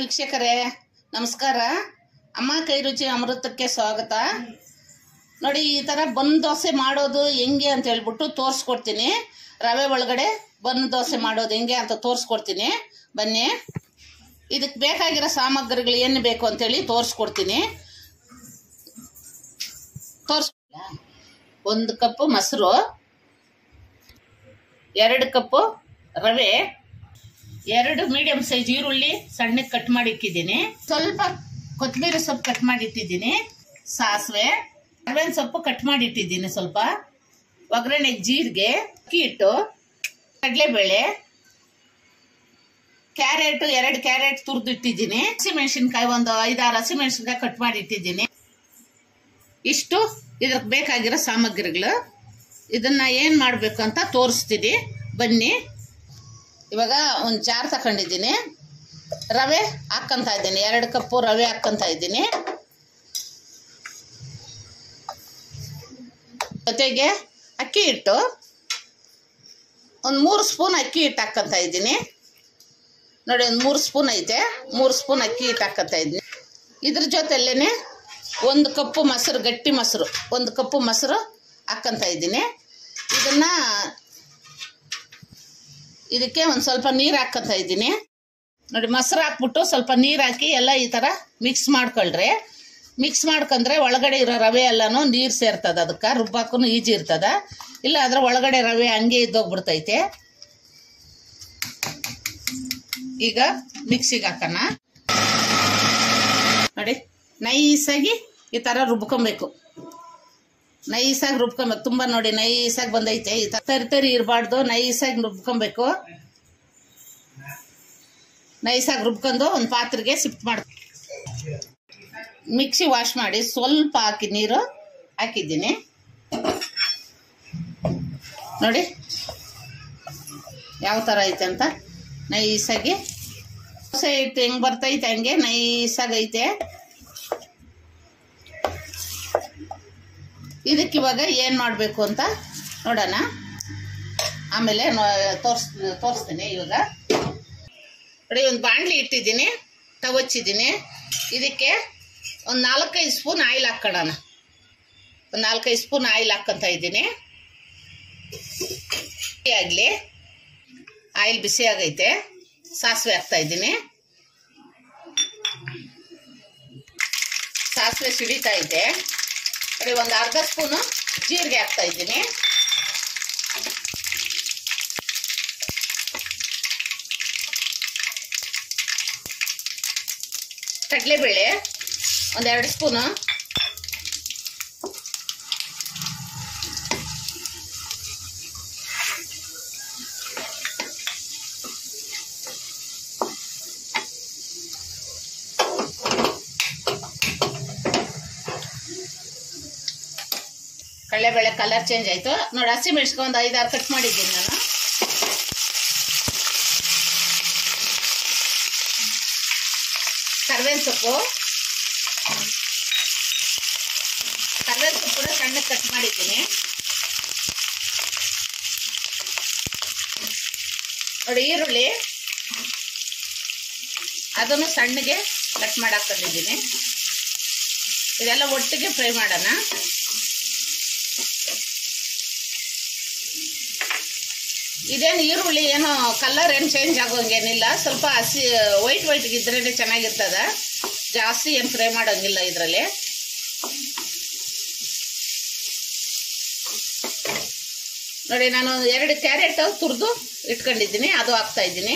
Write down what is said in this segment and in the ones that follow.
ವೀಕ್ಷಕರೇ ನಮಸ್ಕಾರ ಅಮ್ಮ ಕೈ ರುಚಿ ಅಮೃತಕ್ಕೆ ಸ್ವಾಗತ ನೋಡಿ ಈ ಥರ ಬನ್ ದೋಸೆ ಮಾಡೋದು ಹೆಂಗೆ ಅಂತ ಹೇಳ್ಬಿಟ್ಟು ತೋರಿಸ್ಕೊಡ್ತೀನಿ ರವೆ ಒಳಗಡೆ ಬನ್ ದೋಸೆ ಮಾಡೋದು ಹೆಂಗೆ ಅಂತ ತೋರಿಸ್ಕೊಡ್ತೀನಿ ಬನ್ನಿ ಇದಕ್ಕೆ ಬೇಕಾಗಿರೋ ಸಾಮಗ್ರಿಗಳು ಏನು ಬೇಕು ಅಂತೇಳಿ ತೋರಿಸ್ಕೊಡ್ತೀನಿ ತೋರ್ಸ್ ಒಂದು ಕಪ್ಪು ಮೊಸರು ಎರಡು ಕಪ್ಪು ರವೆ ಎರಡು ಮೀಡಿಯಂ ಸೈಜ್ ಈರುಳ್ಳಿ ಸಣ್ಣಕ್ಕೆ ಕಟ್ ಮಾಡಿ ಇಟ್ಟಿದ್ದೀನಿ ಸ್ವಲ್ಪ ಕೊತ್ತಂಬರಿ ಸೊಪ್ಪು ಕಟ್ ಮಾಡಿ ಇಟ್ಟಿದ್ದೀನಿ ಸಾಸಿವೆ ಕರ್ಬೇವಿನ ಸೊಪ್ಪು ಕಟ್ ಮಾಡಿ ಇಟ್ಟಿದ್ದೀನಿ ಸ್ವಲ್ಪ ಒಗ್ಗರಣೆಗೆ ಜೀರಿಗೆ ಅಕ್ಕಿ ಹಿಟ್ಟು ಕಡಲೆಬೇಳೆ ಕ್ಯಾರೆಟ್ ಎರಡು ಕ್ಯಾರೆಟ್ ತುರ್ದು ಇಟ್ಟಿದ್ದೀನಿ ಹಸಿಮೆಣಸಿನ್ಕಾಯಿ ಒಂದು ಐದಾರು ಹಸಿಮೆಣಸಿನ್ಕಾಯಿ ಕಟ್ ಮಾಡಿ ಇಟ್ಟಿದ್ದೀನಿ ಇಷ್ಟು ಇದಕ್ಕೆ ಬೇಕಾಗಿರೋ ಸಾಮಗ್ರಿಗಳು ಇದನ್ನ ಏನು ಮಾಡಬೇಕು ಅಂತ ತೋರಿಸ್ತೀನಿ ಬನ್ನಿ ಇವಾಗ ಒಂದು ಜಾರ್ ತಗೊಂಡಿದ್ದೀನಿ ರವೆ ಹಾಕ್ಕಂತ ಇದ್ದೀನಿ ಎರಡು ಕಪ್ಪು ರವೆ ಹಾಕ್ಕಂತ ಇದ್ದೀನಿ ಜೊತೆಗೆ ಅಕ್ಕಿ ಹಿಟ್ಟು ಒಂದು ಮೂರು ಸ್ಪೂನ್ ಅಕ್ಕಿ ಹಿಟ್ಟು ಹಾಕ್ಕಂತ ಇದ್ದೀನಿ ನೋಡಿ ಒಂದು ಮೂರು ಸ್ಪೂನ್ ಐತೆ ಮೂರು ಸ್ಪೂನ್ ಅಕ್ಕಿ ಹಿಟ್ಟು ಹಾಕ್ಕಂತ ಇದ್ದೀನಿ ಇದ್ರ ಜೊತೆಲ್ಲೇ ಒಂದು ಕಪ್ಪು ಮೊಸರು ಗಟ್ಟಿ ಮೊಸರು ಒಂದು ಕಪ್ಪು ಮೊಸರು ಹಾಕ್ಕಂತ ಇದ್ದೀನಿ ಇದನ್ನು ಇದಕ್ಕೆ ಒಂದು ಸ್ವಲ್ಪ ನೀರು ಹಾಕ್ಕಂತ ಇದ್ದೀನಿ ನೋಡಿ ಮೊಸರು ಹಾಕ್ಬಿಟ್ಟು ಸ್ವಲ್ಪ ನೀರು ಹಾಕಿ ಎಲ್ಲ ಈ ಥರ ಮಿಕ್ಸ್ ಮಾಡ್ಕೊಳ್ರಿ ಮಿಕ್ಸ್ ಮಾಡ್ಕೊಂಡ್ರೆ ಒಳಗಡೆ ಇರೋ ರವೆ ಎಲ್ಲನೂ ನೀರು ಸೇರ್ತದೆ ಅದಕ್ಕೆ ರುಬ್ಬಾಕು ಈಜಿ ಇರ್ತದ ಇಲ್ಲ ಅದ್ರ ಒಳಗಡೆ ರವೆ ಹಂಗೆ ಇದ್ದೋಗ್ಬಿಡ್ತೈತೆ ಈಗ ಮಿಕ್ಸಿಗೆ ಹಾಕೋಣ ನೋಡಿ ನೈಸಾಗಿ ಈ ಥರ ರುಬ್ಕೊಬೇಕು ನೈಸಾಗಿ ರುಬ್ಕೊಬೇಕು ತುಂಬ ನೋಡಿ ನೈಸಾಗಿ ಬಂದೈತೆ ಈ ಥರ ತರಿ ತರಿ ಇರಬಾರ್ದು ನೈಸಾಗಿ ರುಬ್ಕೊಬೇಕು ನೈಸಾಗಿ ರುಬ್ಕೊಂಡು ಒಂದು ಪಾತ್ರೆಗೆ ಶಿಫ್ಟ್ ಮಾಡಿ ಮಿಕ್ಸಿ ವಾಶ್ ಮಾಡಿ ಸ್ವಲ್ಪ ಹಾಕಿ ನೀರು ಹಾಕಿದ್ದೀನಿ ನೋಡಿ ಯಾವ ಥರ ಐತೆ ಅಂತ ನೈಸಾಗಿ ದೋಸೆ ಹಿಟ್ಟು ಹೆಂಗೆ ಬರ್ತೈತೆ ಹಂಗೆ ನೈಸಾಗಿ ಐತೆ ಇದಕ್ಕೆ ಇವಾಗ ಏನು ಮಾಡಬೇಕು ಅಂತ ನೋಡೋಣ ಆಮೇಲೆ ತೋರಿಸ್ ತೋರಿಸ್ತೀನಿ ಇವಾಗ ನೋಡಿ ಒಂದು ಬಾಣಲಿ ಇಟ್ಟಿದ್ದೀನಿ ತವಚ್ಚಿದ್ದೀನಿ ಇದಕ್ಕೆ ಒಂದು ನಾಲ್ಕೈದು ಸ್ಪೂನ್ ಆಯಿಲ್ ಹಾಕ್ಕೊಳ್ಳೋಣ ಒಂದು ನಾಲ್ಕೈದು ಸ್ಪೂನ್ ಆಯಿಲ್ ಹಾಕ್ಕೊಂತ ಇದ್ದೀನಿ ಆಗಲಿ ಆಯಿಲ್ ಬಿಸಿ ಆಗೈತೆ ಸಾಸಿವೆ ಹಾಕ್ತಾ ಇದ್ದೀನಿ ಸಾಸಿವೆ ಸಿಡಿತಾ ಇದೆ ನೋಡಿ ಒಂದು ಅರ್ಧ ಸ್ಪೂನು ಜೀರಿಗೆ ಹಾಕ್ತಾ ಇದ್ದೀನಿ ಕಡಲೆಬೇಳೆ ಒಂದೆರಡು ಸ್ಪೂನು ಕಡಲೆಬೇಳೆ ಕಲರ್ ಚೇಂಜ್ ಆಯಿತು ನೋಡಿ ಹಸಿ ಮೆಣಸ್ಕೊಂಡು ಒಂದು ಐದಾರು ಕಟ್ ಮಾಡಿದ್ದೀನಿ ನಾನು ಕರ್ಬೇವಿನ ಸೊಪ್ಪು ಕರ್ಬೇವಿನ ಸೊಪ್ಪು ಕೂಡ ಸಣ್ಣಗೆ ಕಟ್ ಮಾಡಿದ್ದೀನಿ ನೋಡಿ ಈರುಳ್ಳಿ ಅದನ್ನು ಸಣ್ಣಗೆ ಕಟ್ ಮಾಡಿ ಹಾಕೊಂಡಿದ್ದೀನಿ ಇದೆಲ್ಲ ಒಟ್ಟಿಗೆ ಫ್ರೈ ಮಾಡೋಣ ಇದೇನು ಈರುಳ್ಳಿ ಏನು ಕಲರ್ ಏನು ಚೇಂಜ್ ಆಗೋಂಗೇನಿಲ್ಲ ಸ್ವಲ್ಪ ಹಸಿ ವೈಟ್ ವೈಟ್ ಇದ್ರೇ ಚೆನ್ನಾಗಿರ್ತದ ಜಾಸ್ತಿ ಏನು ಫ್ರೈ ಮಾಡೋಂಗಿಲ್ಲ ಇದರಲ್ಲಿ ನೋಡಿ ನಾನು ಎರಡು ಕ್ಯಾರೆಟ್ ತುರಿದು ಇಟ್ಕೊಂಡಿದ್ದೀನಿ ಅದು ಹಾಕ್ತಾ ಇದ್ದೀನಿ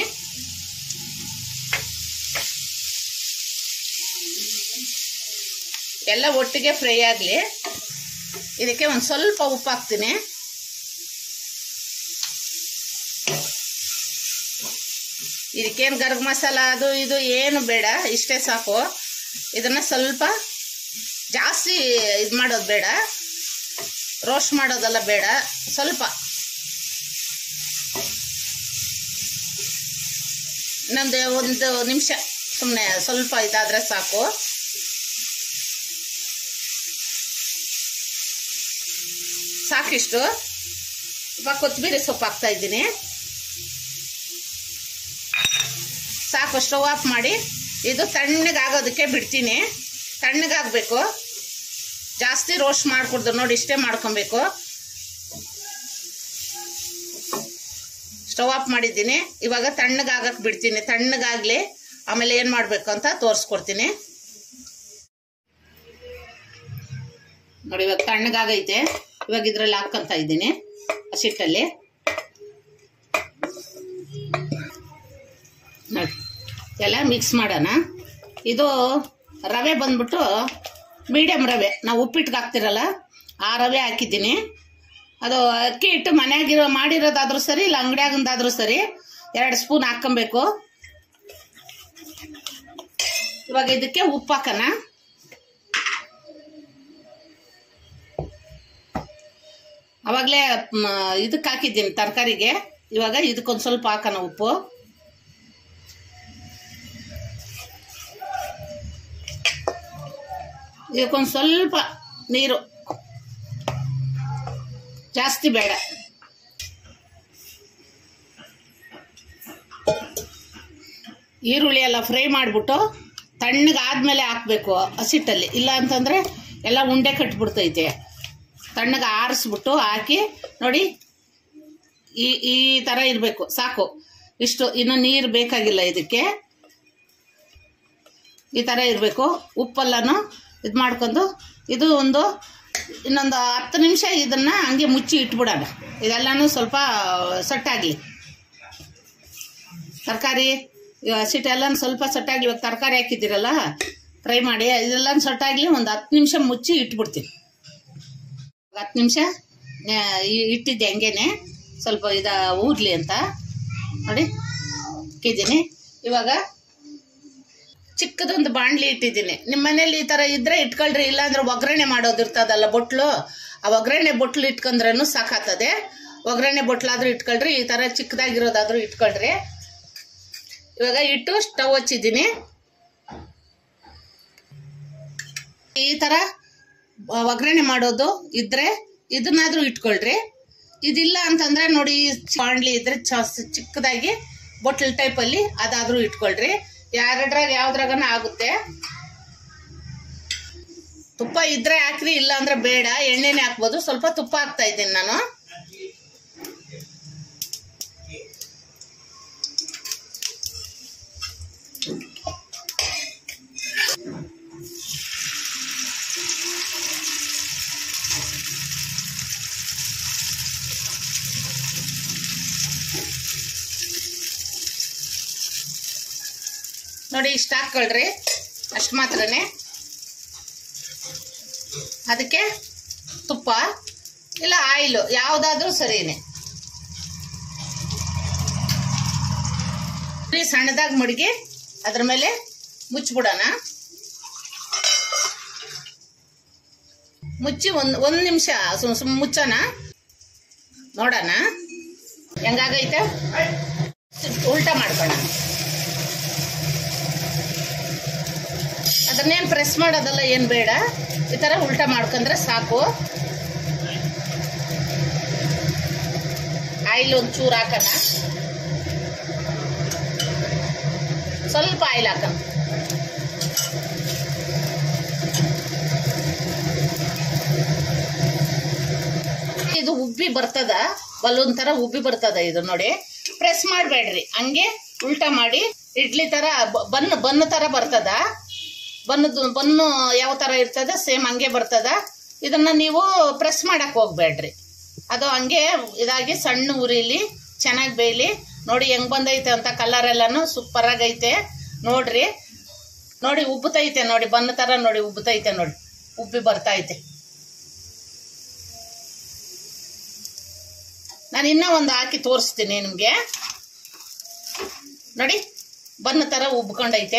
ಎಲ್ಲ ಒಟ್ಟಿಗೆ ಫ್ರೈ ಆಗಲಿ ಇದಕ್ಕೆ ಒಂದು ಸ್ವಲ್ಪ ಉಪ್ಪು ಹಾಕ್ತೀನಿ ಇದಕ್ಕೇನು ಗರ್ಗ ಮಸಾಲ ಅದು ಇದು ಏನು ಬೇಡ ಇಷ್ಟೇ ಸಾಕು ಇದನ್ನು ಸ್ವಲ್ಪ ಜಾಸ್ತಿ ಇದು ಮಾಡೋದು ಬೇಡ ರೋಸ್ಟ್ ಮಾಡೋದೆಲ್ಲ ಬೇಡ ಸ್ವಲ್ಪ ಇನ್ನೊಂದು ಒಂದು ನಿಮಿಷ ಸುಮ್ಮನೆ ಸ್ವಲ್ಪ ಇದಾದರೆ ಸಾಕು ಸಾಕಿಷ್ಟು ಇವಾಗ ಕೊತ್ತಂಬರಿ ಸೊಪ್ಪು ಹಾಕ್ತಾ ಇದ್ದೀನಿ ಸಾಕು ಸ್ಟವ್ ಆಫ್ ಮಾಡಿ ಇದು ತಣ್ಣಗಾಗೋದಕ್ಕೆ ಬಿಡ್ತೀನಿ ತಣ್ಣಗಾಗಬೇಕು ಜಾಸ್ತಿ ರೋಸ್ಟ್ ಮಾಡ್ಕೊಡ್ದು ನೋಡಿ ಇಷ್ಟೇ ಮಾಡ್ಕೊಬೇಕು ಸ್ಟವ್ ಆಫ್ ಮಾಡಿದ್ದೀನಿ ಇವಾಗ ತಣ್ಣಗಾಗಕ್ಕೆ ಬಿಡ್ತೀನಿ ತಣ್ಣಗಾಗಲಿ ಆಮೇಲೆ ಏನು ಮಾಡಬೇಕು ಅಂತ ತೋರಿಸ್ಕೊಡ್ತೀನಿ ನೋಡಿ ಇವಾಗ ತಣ್ಣಗಾಗೈತೆ ಇವಾಗ ಇದರಲ್ಲಿ ಹಾಕ್ಕಂತ ಇದ್ದೀನಿ ಹಸಿಟ್ಟಲ್ಲಿ ನೋಡಿ ಎಲ್ಲ ಮಿಕ್ಸ್ ಮಾಡೋಣ ಇದು ರವೆ ಬಂದ್ಬಿಟ್ಟು ಮೀಡಿಯಮ್ ರವೆ ನಾವು ಉಪ್ಪಿಟ್ಟಿಗೆ ಹಾಕ್ತಿರಲ್ಲ ಆ ರವೆ ಹಾಕಿದ್ದೀನಿ ಅದು ಅಕ್ಕಿ ಹಿಟ್ಟು ಮನೆಯಾಗಿರೋ ಮಾಡಿರೋದಾದ್ರೂ ಸರಿ ಇಲ್ಲ ಅಂಗಡಿಯಾಗಂದಾದ್ರೂ ಸರಿ ಎರಡು ಸ್ಪೂನ್ ಹಾಕ್ಕೊಬೇಕು ಇವಾಗ ಇದಕ್ಕೆ ಉಪ್ಪು ಹಾಕೋಣ ಅವಾಗಲೇ ಇದಕ್ಕೆ ಹಾಕಿದ್ದೀನಿ ತರಕಾರಿಗೆ ಇವಾಗ ಇದಕ್ಕೊಂದು ಸ್ವಲ್ಪ ಹಾಕೋಣ ಉಪ್ಪು ಇದಕ್ಕೊಂದು ಸ್ವಲ್ಪ ನೀರು ಜಾಸ್ತಿ ಬೇಡ ಈರುಳ್ಳಿ ಎಲ್ಲ ಫ್ರೈ ಮಾಡಿಬಿಟ್ಟು ತಣ್ಣಗಾದ್ಮೇಲೆ ಹಾಕಬೇಕು ಹಸಿಟ್ಟಲ್ಲಿ ಇಲ್ಲ ಅಂತಂದರೆ ಎಲ್ಲ ಉಂಡೆ ಕಟ್ಬಿಡ್ತೈತೆ ತಣ್ಣಗೆ ಆರಿಸ್ಬಿಟ್ಟು ಹಾಕಿ ನೋಡಿ ಈ ಈ ಥರ ಇರಬೇಕು ಸಾಕು ಇಷ್ಟು ಇನ್ನು ನೀರು ಬೇಕಾಗಿಲ್ಲ ಇದಕ್ಕೆ ಈ ಥರ ಇರಬೇಕು ಉಪ್ಪೆಲ್ಲನೂ ಇದು ಮಾಡ್ಕೊಂಡು ಇದು ಒಂದು ಇನ್ನೊಂದು ಹತ್ತು ನಿಮಿಷ ಇದನ್ನು ಹಂಗೆ ಮುಚ್ಚಿ ಇಟ್ಬಿಡೋಣ ಇದೆಲ್ಲನೂ ಸ್ವಲ್ಪ ಸಟ್ಟಾಗಲಿ ತರಕಾರಿ ಹಸಿಟ್ಟೆಲ್ಲ ಸ್ವಲ್ಪ ಸಟ್ಟಾಗಿ ಇವಾಗ ತರಕಾರಿ ಹಾಕಿದ್ದೀರಲ್ಲ ಫ್ರೈ ಮಾಡಿ ಇದೆಲ್ಲ ಸಟ್ಟಾಗಲಿ ಒಂದು ಹತ್ತು ನಿಮಿಷ ಮುಚ್ಚಿ ಇಟ್ಬಿಡ್ತೀನಿ ಹತ್ತು ನಿಮಿಷ ಇಟ್ಟಿದ್ದೆ ಹಂಗೇನೆ ಸ್ವಲ್ಪ ಇದ ಊರ್ಲಿ ಅಂತ ನೋಡಿ ಇಟ್ಟಿದ್ದೀನಿ ಇವಾಗ ಚಿಕ್ಕದೊಂದು ಬಾಣಲಿ ಇಟ್ಟಿದ್ದೀನಿ ನಿಮ್ಮ ಮನೇಲಿ ಈ ಥರ ಇದ್ರೆ ಇಟ್ಕೊಳ್ರಿ ಇಲ್ಲಾಂದ್ರೆ ಒಗ್ಗರಣೆ ಮಾಡೋದು ಇರ್ತದಲ್ಲ ಬೊಟ್ಲು ಆ ಒಗ್ಗರಣೆ ಬೊಟ್ಲು ಇಟ್ಕೊಂಡ್ರೂ ಸಾಕಾಗ್ತದೆ ಒಗ್ಗರಣೆ ಬೊಟ್ಲಾದ್ರೂ ಇಟ್ಕೊಳ್ರಿ ಈ ಥರ ಚಿಕ್ಕದಾಗಿರೋದಾದ್ರೂ ಇಟ್ಕೊಳ್ರಿ ಇವಾಗ ಇಟ್ಟು ಸ್ಟವ್ ಹಚ್ಚಿದ್ದೀನಿ ಈ ಥರ ಒಗ್ಗರಣೆ ಮಾಡೋದು ಇದ್ರೆ ಇದನ್ನಾದ್ರೂ ಇಟ್ಕೊಳ್ರಿ ಇದಿಲ್ಲ ಅಂತಂದ್ರೆ ನೋಡಿ ಬಾಣ್ಲಿ ಇದ್ರೆ ಚಿಕ್ಕದಾಗಿ ಬೊಟ್ಲ್ ಟೈಪಲ್ಲಿ ಅದಾದ್ರೂ ಇಟ್ಕೊಳ್ರಿ ಯಾರದ್ರಾಗ ಯಾವ್ದ್ರಾಗನ ಆಗುತ್ತೆ ತುಪ್ಪ ಇದ್ರೆ ಹಾಕ್ರಿ ಇಲ್ಲ ಅಂದ್ರೆ ಬೇಡ ಎಣ್ಣೆನೆ ಹಾಕ್ಬೋದು ಸ್ವಲ್ಪ ತುಪ್ಪ ಹಾಕ್ತಾ ಇದ್ದೀನಿ ನಾನು ನೋಡಿ ಇಷ್ಟು ಹಾಕ್ಕೊಳ್ರಿ ಅಷ್ಟು ಮಾತ್ರನೇ ಅದಕ್ಕೆ ತುಪ್ಪ ಇಲ್ಲ ಆಯಿಲು ಯಾವುದಾದ್ರೂ ಸರಿನೇ ಸಣ್ಣದಾಗಿ ಮಡಗಿ ಅದ್ರ ಮೇಲೆ ಮುಚ್ಚಿಬಿಡೋಣ ಮುಚ್ಚಿ ಒಂದು ಒಂದು ನಿಮಿಷ ಸುಮ್ ಸುಮ್ ಮುಚ್ಚೋಣ ನೋಡೋಣ ಹೆಂಗಾಗೈತೆ ಉಲ್ಟಾ ಮಾಡ್ಕೊಳ್ಳೋಣ ಅದನ್ನೇನು ಪ್ರೆಸ್ ಮಾಡೋದಲ್ಲ ಏನು ಬೇಡ ಈ ಥರ ಉಲ್ಟಾ ಮಾಡ್ಕೊಂಡ್ರೆ ಸಾಕು ಆಯಿಲ್ ಒಂದು ಚೂರು ಹಾಕೋಣ ಸ್ವಲ್ಪ ಆಯಿಲ್ ಹಾಕೋಣ ಇದು ಉಬ್ಬಿ ಬರ್ತದ ಬಲೂನ್ ತರ ಉಬ್ಬಿ ಬರ್ತದ ಇದು ನೋಡಿ ಪ್ರೆಸ್ ಮಾಡಬೇಡ್ರಿ ಹಂಗೆ ಉಲ್ಟಾ ಮಾಡಿ ಇಡ್ಲಿ ತರ ಬ- ಬನ್ ಬನ್ ತರ ಬರ್ತದ ಬನ್ನದು ಬನ್ನು ಯಾವ ತರ ಇರ್ತದ ಸೇಮ್ ಹಂಗೆ ಬರ್ತದ ಇದನ್ನ ನೀವು ಪ್ರೆಸ್ ಮಾಡಕ್ ಹೋಗ್ಬೇಡ್ರಿ ಅದು ಹಂಗೆ ಇದಾಗಿ ಸಣ್ಣ ಉರಿಲಿ ಚೆನ್ನಾಗಿ ಬೇಯಲಿ ನೋಡಿ ಹೆಂಗ್ ಬಂದೈತೆ ಅಂತ ಕಲರ್ ಎಲ್ಲಾನು ಸೂಪರ್ ಆಗೈತೆ ನೋಡ್ರಿ ನೋಡಿ ಉಬ್ಬತೈತೆ ನೋಡಿ ಬನ್ನ ತರ ನೋಡಿ ಉಬ್ಬತೈತೆ ನೋಡಿ ಉಬ್ಬಿ ಬರ್ತೈತೆ ನಾನು ಇನ್ನೂ ಒಂದು ಹಾಕಿ ತೋರಿಸ್ತೀನಿ ನಿಮಗೆ ನೋಡಿ ಬನ್ನ ಥರ ಉಬ್ಕೊಂಡೈತೆ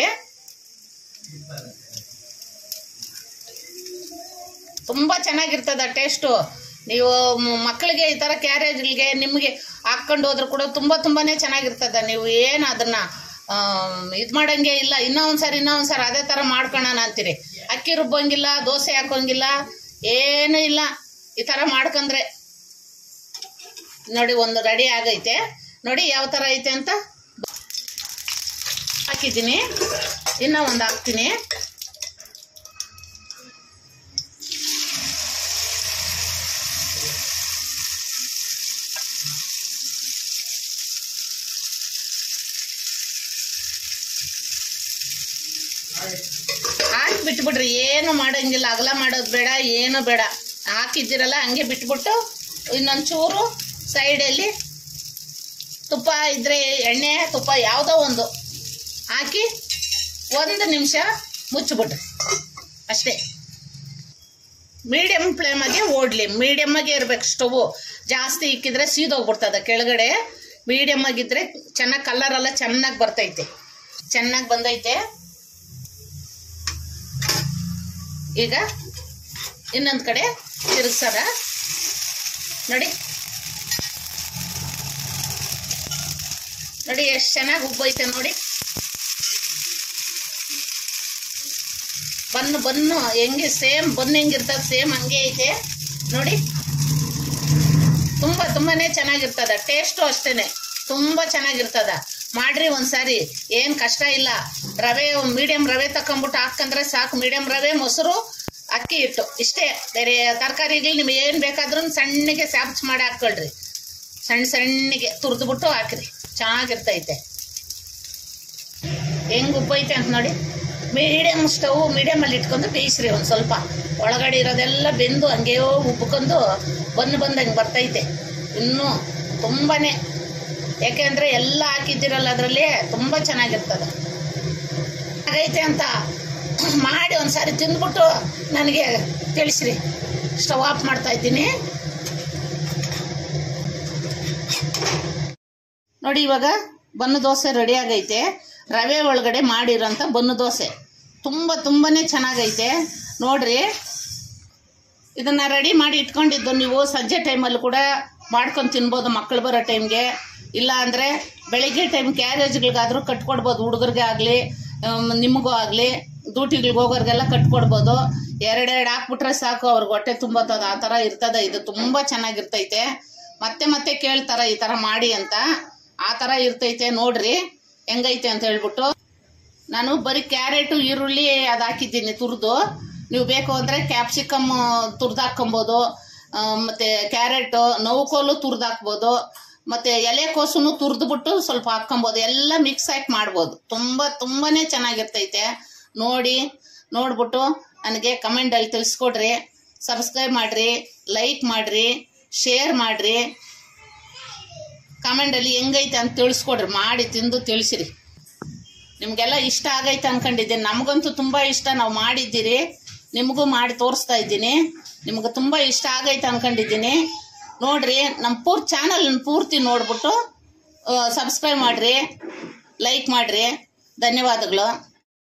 ತುಂಬ ಚೆನ್ನಾಗಿರ್ತದ ಟೇಸ್ಟು ನೀವು ಮ್- ಮಕ್ಕಳಿಗೆ ಈ ಥರ ಕ್ಯಾರೇಜ್ಗೆ ನಿಮಗೆ ಹಾಕ್ಕೊಂಡು ಹೋದ್ರೆ ಕೂಡ ತುಂಬ ತುಂಬಾನೇ ಚೆನ್ನಾಗಿರ್ತದ ನೀವು ಏನು ಅದನ್ನ ಇದು ಮಾಡಂಗೆ ಇಲ್ಲ ಇನ್ನೂ ಒಂದ್ಸರಿ ಇನ್ನೂ ಒಂದ್ಸರಿ ಅದೇ ಥರ ಮಾಡ್ಕೊಳ್ಳೋಣ ಅಂತೀರಿ ಅಕ್ಕಿ ರುಬ್ಬಂಗಿಲ್ಲ ದೋಸೆ ಹಾಕೋಂಗಿಲ್ಲ ಏನೂ ಇಲ್ಲ ಈ ಥರ ಮಾಡ್ಕೊಂಡ್ರೆ ನೋಡಿ ಒಂದು ರೆಡಿ ಆಗೈತೆ ನೋಡಿ ಯಾವ ಥರ ಐತೆ ಅಂತ ಹಾಕಿದ್ದೀನಿ ಇನ್ನ ಒಂದು ಹಾಕ್ತೀನಿ ಹಾಕಿ ಬಿಟ್ಬಿಡ್ರಿ ಏನು ಮಾಡಂಗಿಲ್ಲ ಅಗಲ ಮಾಡೋದು ಬೇಡ ಏನು ಬೇಡ ಹಾಕಿದ್ದೀರಲ್ಲ ಹಂಗೆ ಬಿಟ್ಬಿಟ್ಟು ಇನ್ನೊಂದು ಚೂರು ಸೈಡಲ್ಲಿ ತುಪ್ಪ ಇದ್ರೆ ಎಣ್ಣೆ ತುಪ್ಪ ಯಾವುದೋ ಒಂದು ಹಾಕಿ ಒಂದು ನಿಮಿಷ ಮುಚ್ಚಿಬಿಡ್ರಿ ಅಷ್ಟೇ ಮೀಡಿಯಮ್ ಫ್ಲೇಮಾಗೆ ಓಡಲಿ ಮೀಡಿಯಮ್ಮಾಗೆ ಇರ್ಬೇಕು ಸ್ಟವ್ ಜಾಸ್ತಿ ಇಕ್ಕಿದ್ರೆ ಸೀದೋಗ್ಬಿಡ್ತದೆ ಕೆಳಗಡೆ ಮೀಡಿಯಮ್ ಆಗಿದ್ರೆ ಚೆನ್ನಾಗಿ ಕಲರ್ ಎಲ್ಲ ಚೆನ್ನಾಗಿ ಬರ್ತೈತೆ ಚೆನ್ನಾಗಿ ಬಂದೈತೆ ಈಗ ಇನ್ನೊಂದು ಕಡೆ ತಿರುಗ್ಸದ ನೋಡಿ ನೋಡಿ ಎಷ್ಟು ಚೆನ್ನಾಗಿ ಉಬ್ಬೈತೆ ನೋಡಿ ಬನ್ನು ಬನ್ನು ಹೆಂಗೆ ಸೇಮ್ ಬನ್ನು ಹೆಂಗಿರ್ತದೆ ಸೇಮ್ ಹಂಗೆ ಐತೆ ನೋಡಿ ತುಂಬ ತುಂಬಾನೇ ಚೆನ್ನಾಗಿರ್ತದ ಟೇಸ್ಟು ಅಷ್ಟೇನೆ ತುಂಬ ಚೆನ್ನಾಗಿರ್ತದ ಮಾಡ್ರಿ ಒಂದ್ಸಾರಿ ಏನು ಕಷ್ಟ ಇಲ್ಲ ರವೆ ಮೀಡಿಯಂ ರವೆ ತಕೊಂಬಿಟ್ಟು ಹಾಕಂದ್ರೆ ಸಾಕು ಮೀಡಿಯಂ ರವೆ ಮೊಸರು ಅಕ್ಕಿ ಹಿಟ್ಟು ಇಷ್ಟೇ ಬೇರೆ ತರಕಾರಿಗಳು ನಿಮ್ಗೆ ಏನು ಬೇಕಾದ್ರೂ ಸಣ್ಣಗೆ ಸ್ಯಾಪ್ಸ್ ಮಾಡಿ ಹಾಕ್ಕೊಳ್ರಿ ಸಣ್ಣ ಸಣ್ಣಗೆ ತುರಿದ್ಬಿಟ್ಟು ಹಾಕ್ರಿ ಚೆನ್ನಾಗಿರ್ತೈತೆ ಹೆಂಗ್ ಉಪ್ಪೈತೆ ಅಂತ ನೋಡಿ ಮೀಡಿಯಮ್ ಸ್ಟವ್ ಮೀಡಿಯಮಲ್ಲಿ ಇಟ್ಕೊಂಡು ಬೇಯಿಸ್ರಿ ಒಂದು ಸ್ವಲ್ಪ ಒಳಗಡೆ ಇರೋದೆಲ್ಲ ಬೆಂದು ಹಂಗೆಯೋ ಉಬ್ಕೊಂಡು ಬಂದು ಬಂದಂಗೆ ಬರ್ತೈತೆ ಇನ್ನೂ ತುಂಬಾನೇ ಯಾಕೆಂದರೆ ಎಲ್ಲ ಹಾಕಿದ್ದೀರಲ್ಲ ಅದರಲ್ಲಿ ತುಂಬ ಚೆನ್ನಾಗಿರ್ತದೆ ಆಗೈತೆ ಅಂತ ಮಾಡಿ ಒಂದ್ಸಾರಿ ತಿಂದ್ಬಿಟ್ಟು ನನಗೆ ತಿಳಿಸ್ರಿ ಸ್ಟವ್ ಆಫ್ ಮಾಡ್ತಾ ಇದ್ದೀನಿ ನೋಡಿ ಇವಾಗ ಬನ್ನು ದೋಸೆ ರೆಡಿ ಆಗೈತೆ ರವೆ ಒಳಗಡೆ ಮಾಡಿರೋಂಥ ಬನ್ನು ದೋಸೆ ತುಂಬ ತುಂಬಾನೇ ಚೆನ್ನಾಗೈತೆ ನೋಡ್ರಿ ಇದನ್ನ ರೆಡಿ ಮಾಡಿ ಇಟ್ಕೊಂಡಿದ್ದು ನೀವು ಸಂಜೆ ಟೈಮಲ್ಲಿ ಕೂಡ ಮಾಡ್ಕೊಂಡು ತಿನ್ಬೋದು ಮಕ್ಕಳು ಬರೋ ಟೈಮ್ಗೆ ಇಲ್ಲ ಅಂದರೆ ಬೆಳಿಗ್ಗೆ ಟೈಮ್ ಕ್ಯಾರೇಜ್ಗಳಿಗಾದರೂ ಕಟ್ಕೊಡ್ಬೋದು ಹುಡುಗರಿಗೆ ಆಗಲಿ ನಿಮಗೂ ಆಗಲಿ ಡ್ಯೂಟಿಗಳಿಗೆ ಹೋಗೋರಿಗೆಲ್ಲ ಕಟ್ಕೊಡ್ಬೋದು ಎರಡೆರಡು ಹಾಕ್ಬಿಟ್ರೆ ಸಾಕು ಅವ್ರಿಗೆ ಹೊಟ್ಟೆ ತುಂಬತ್ತದ ಆ ಥರ ಇರ್ತದೆ ಇದು ತುಂಬ ಚೆನ್ನಾಗಿರ್ತೈತೆ ಮತ್ತೆ ಮತ್ತೆ ಕೇಳ್ತಾರ ಈ ಥರ ಮಾಡಿ ಅಂತ ಆ ಥರ ಇರ್ತೈತೆ ನೋಡ್ರಿ ಹೆಂಗೈತೆ ಅಂತ ಹೇಳ್ಬಿಟ್ಟು ನಾನು ಬರೀ ಕ್ಯಾರೆಟು ಈರುಳ್ಳಿ ಅದು ಹಾಕಿದ್ದೀನಿ ತುರಿದು ನೀವು ಬೇಕು ಅಂದರೆ ಕ್ಯಾಪ್ಸಿಕಮ್ ತುರ್ದು ಹಾಕ್ಕೊಬೋದು ಆ, ಮತ್ತೆ ಕ್ಯಾರೆಟು ನೌಕೋಲು ತುರ್ದು ಹಾಕ್ಬೋದು ಮತ್ತೆ ಎಲೆಕೋಸುನು ತುರಿದ್ಬಿಟ್ಟು ಸ್ವಲ್ಪ ಹಾಕ್ಕೊಬೋದು ಎಲ್ಲ ಮಿಕ್ಸ್ ಹಾಕಿ ಮಾಡ್ಬೋದು ತುಂಬ ತುಂಬಾನೇ ಚೆನ್ನಾಗಿರ್ತೈತೆ ನೋಡಿ ನೋಡ್ಬಿಟ್ಟು ನನಗೆ ಕಮೆಂಟಲ್ಲಿ ತಿಳಿಸ್ಕೊಡ್ರಿ ಸಬ್ಸ್ಕ್ರೈಬ್ ಮಾಡಿರಿ ಲೈಕ್ ಮಾಡಿರಿ ಶೇರ್ ಮಾಡಿರಿ ಕಮೆಂಟಲ್ಲಿ ಹೆಂಗೈತೆ ಅಂತ ತಿಳಿಸ್ಕೊಡ್ರಿ ಮಾಡಿ ತಿಂದು ತಿಳಿಸಿರಿ ನಿಮಗೆಲ್ಲ ಇಷ್ಟ ಆಗೈತೆ ಅನ್ಕೊಂಡಿದ್ದೀನಿ ನಮಗಂತೂ ತುಂಬ ಇಷ್ಟ ನಾವು ಮಾಡಿದ್ದೀರಿ ನಿಮಗೂ ಮಾಡಿ ತೋರಿಸ್ತಾ ಇದ್ದೀನಿ ನಿಮ್ಗೆ ತುಂಬ ಇಷ್ಟ ಆಗೈತೆ ಅನ್ಕೊಂಡಿದ್ದೀನಿ ನೋಡ್ರಿ ನಮ್ಮ ಪೂರ್ತಿ ಚಾನಲ್ ಪೂರ್ತಿ ನೋಡ್ಬಿಟ್ಟು ಸಬ್ಸ್ಕ್ರೈಬ್ ಮಾಡಿರಿ ಲೈಕ್ ಮಾಡಿರಿ ಧನ್ಯವಾದಗಳು